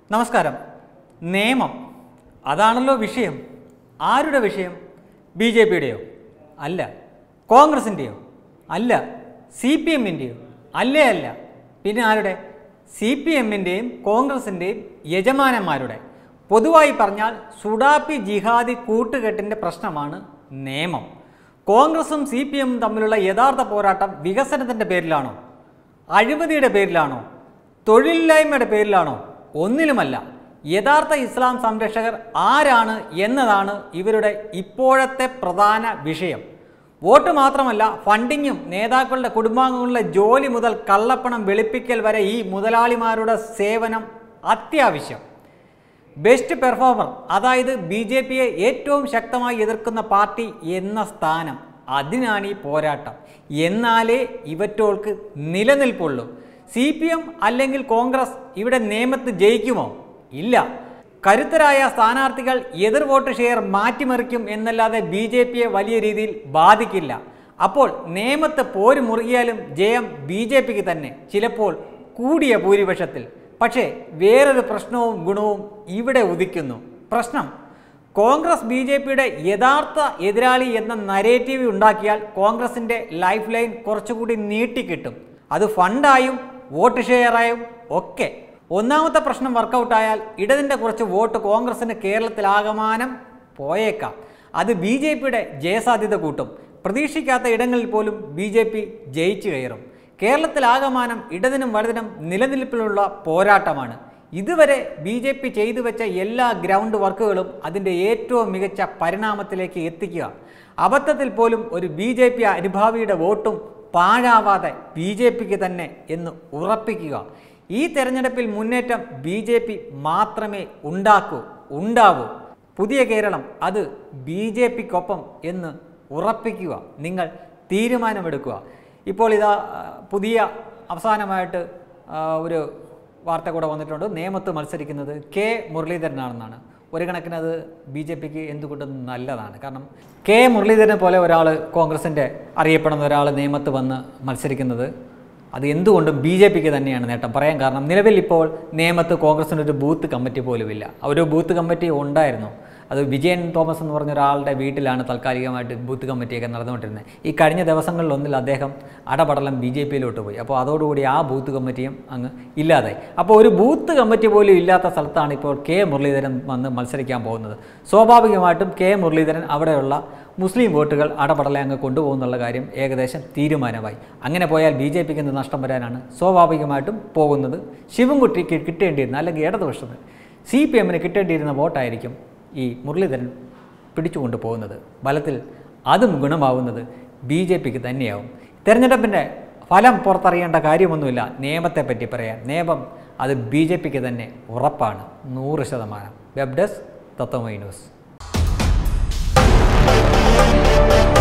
നമസ്കാരം നിയമം അതാണല്ലോ വിഷയം ആരുടെ വിഷയം ബി ജെ പിയുടെയോ അല്ല കോൺഗ്രസിൻ്റെയോ അല്ല സി പി എമ്മിൻ്റെയോ അല്ലേ അല്ല പിന്നെ ആരുടെ സി പി എമ്മിൻ്റെയും കോൺഗ്രസിൻ്റെയും യജമാനന്മാരുടെ പൊതുവായി പറഞ്ഞാൽ സുഡാപ്പി ജിഹാദി കൂട്ടുകെട്ടിൻ്റെ പ്രശ്നമാണ് നിയമം കോൺഗ്രസും സി പി എമ്മും തമ്മിലുള്ള യഥാർത്ഥ പോരാട്ടം വികസനത്തിൻ്റെ പേരിലാണോ അഴിമതിയുടെ പേരിലാണോ തൊഴിലില്ലായ്മയുടെ പേരിലാണോ ഒന്നിലുമല്ല യഥാർത്ഥ ഇസ്ലാം സംരക്ഷകർ ആരാണ് എന്നതാണ് ഇവരുടെ ഇപ്പോഴത്തെ പ്രധാന വിഷയം വോട്ട് മാത്രമല്ല ഫണ്ടിങ്ങും നേതാക്കളുടെ കുടുംബാംഗങ്ങളുടെ ജോലി മുതൽ കള്ളപ്പണം വെളുപ്പിക്കൽ വരെ ഈ മുതലാളിമാരുടെ സേവനം അത്യാവശ്യം ബെസ്റ്റ് പെർഫോമർ അതായത് ബി ജെ പിയെ ഏറ്റവും ശക്തമായി എതിർക്കുന്ന പാർട്ടി എന്ന സ്ഥാനം അതിനാണ് ഈ പോരാട്ടം എന്നാലേ ഇവറ്റോൾക്ക് നിലനിൽപ്പുള്ളൂ സി പി എം അല്ലെങ്കിൽ കോൺഗ്രസ് ഇവിടെ നിയമത്ത് ജയിക്കുമോ ഇല്ല കരുത്തരായ സ്ഥാനാർത്ഥികൾ എതിർ വോട്ട് ഷെയർ മാറ്റിമറിക്കും എന്നല്ലാതെ ബി ജെ പിയെ വലിയ രീതിയിൽ ബാധിക്കില്ല അപ്പോൾ നേമത്ത് പോര് മുറുകിയാലും ജയം ബി ജെ പിക്ക് തന്നെ ചിലപ്പോൾ കൂടിയ ഭൂരിപക്ഷത്തിൽ പക്ഷേ വേറൊരു പ്രശ്നവും ഗുണവും ഇവിടെ ഉദിക്കുന്നു പ്രശ്നം കോൺഗ്രസ് ബി ജെ പിയുടെ യഥാർത്ഥ എതിരാളി എന്ന നരേറ്റീവ് ഉണ്ടാക്കിയാൽ കോൺഗ്രസിൻ്റെ ലൈഫ് ലൈൻ കുറച്ചുകൂടി നീട്ടിക്കിട്ടും അത് ഫണ്ടായും വോട്ട് ഷെയറായും ഒക്കെ ഒന്നാമത്തെ പ്രശ്നം വർക്കൗട്ടായാൽ ഇടതിൻ്റെ കുറച്ച് വോട്ട് കോൺഗ്രസിന് കേരളത്തിലാകമാനം പോയേക്കാം അത് ബി ജെ പിയുടെ ജയസാധ്യത കൂട്ടും പ്രതീക്ഷിക്കാത്ത ഇടങ്ങളിൽ പോലും ബി ജെ പി ജയിച്ചു കയറും കേരളത്തിലാകമാനം ഇടതിനും വലതിനും നിലനിൽപ്പിലുള്ള പോരാട്ടമാണ് ഇതുവരെ ബി ജെ പി ചെയ്തു വെച്ച എല്ലാ ഗ്രൗണ്ട് വർക്കുകളും അതിൻ്റെ ഏറ്റവും മികച്ച പരിണാമത്തിലേക്ക് എത്തിക്കുക അബദ്ധത്തിൽ പോലും ഒരു ബി ജെ പി അനുഭാവിയുടെ വോട്ടും പാഴാവാതെ ബി ജെ പിക്ക് തന്നെ എന്ന് ഉറപ്പിക്കുക ഈ തെരഞ്ഞെടുപ്പിൽ മുന്നേറ്റം ബി ജെ പി മാത്രമേ ഉണ്ടാക്കൂ ഉണ്ടാവൂ പുതിയ കേരളം അത് ബി ജെ പിക്കൊപ്പം എന്ന് ഉറപ്പിക്കുക നിങ്ങൾ തീരുമാനമെടുക്കുക ഇപ്പോൾ ഇതാ ആ, പുതിയ അവസാനമായിട്ട് ആ, ഒരു വാർത്ത കൂടെ വന്നിട്ടുണ്ട് നേമത്ത് മത്സരിക്കുന്നത് കെ മുരളീധരനാണെന്നാണ് ഒരു കണക്കിന് അത് ബി ജെ പിക്ക് എന്തുകൊണ്ടും നല്ലതാണ് കാരണം കെ മുരളീധരനെ പോലെ ഒരാൾ കോൺഗ്രസിൻ്റെ അറിയപ്പെടുന്ന ഒരാൾ നേമത്ത് വന്ന് മത്സരിക്കുന്നത് അത് എന്തുകൊണ്ടും ബി ജെ പിക്ക് തന്നെയാണ് നേട്ടം പറയാൻ കാരണം നിലവിൽ ഇപ്പോൾ നേമത്ത് കോൺഗ്രസിന് ഒരു ബൂത്ത് കമ്മിറ്റി പോലുമില്ല ഒരു ബൂത്ത് കമ്മിറ്റി ഉണ്ടായിരുന്നു അത് വിജയൻ തോമസ് എന്ന് പറഞ്ഞ ഒരാളുടെ വീട്ടിലാണ് താൽക്കാലികമായിട്ട് ബൂത്ത് കമ്മിറ്റിയൊക്കെ നടന്നുകൊണ്ടിരുന്നത് ഈ കഴിഞ്ഞ ദിവസങ്ങളിലൊന്നിൽ അദ്ദേഹം അടപടലം ബി ജെ പിയിലോട്ട് പോയി അപ്പോൾ അതോടുകൂടി ആ ബൂത്ത് കമ്മിറ്റിയും അങ്ങ് ഇല്ലാതായി അപ്പോൾ ഒരു ബൂത്ത് കമ്മിറ്റി പോലും ഇല്ലാത്ത സ്ഥലത്താണ് ഇപ്പോൾ കെ മുരളീധരൻ വന്ന് മത്സരിക്കാൻ പോകുന്നത് സ്വാഭാവികമായിട്ടും കെ മുരളീധരൻ അവിടെയുള്ള മുസ്ലിം വോട്ടുകൾ അടപടലെ അങ്ങ് കൊണ്ടുപോകുന്നുള്ള കാര്യം ഏകദേശം തീരുമാനമായി അങ്ങനെ പോയാൽ ബി ജെ പിക്ക് എന്ത് നഷ്ടം വരാനാണ് സ്വാഭാവികമായിട്ടും പോകുന്നത് ശിവൻകുട്ടിക്ക് കിട്ടേണ്ടിയിരുന്ന അല്ലെങ്കിൽ ഇടതുപക്ഷത്തിന് സി പി എമ്മിന് കിട്ടേണ്ടിയിരുന്ന വോട്ടായിരിക്കും ഈ മുരളീധരൻ പിടിച്ചുകൊണ്ട് പോകുന്നത് ഫലത്തിൽ അതും ഗുണമാവുന്നത് ബി ജെ പിക്ക് തന്നെയാവും തെരഞ്ഞെടുപ്പിൻ്റെ ഫലം പുറത്തറിയേണ്ട കാര്യമൊന്നുമില്ല നിയമത്തെ പറ്റി പറയാൻ നിയമം അത് ബി ജെ പിക്ക് തന്നെ ഉറപ്പാണ് നൂറ് ശതമാനം വെബ് ഡെസ്ക് തത്വമൈ ന്യൂസ്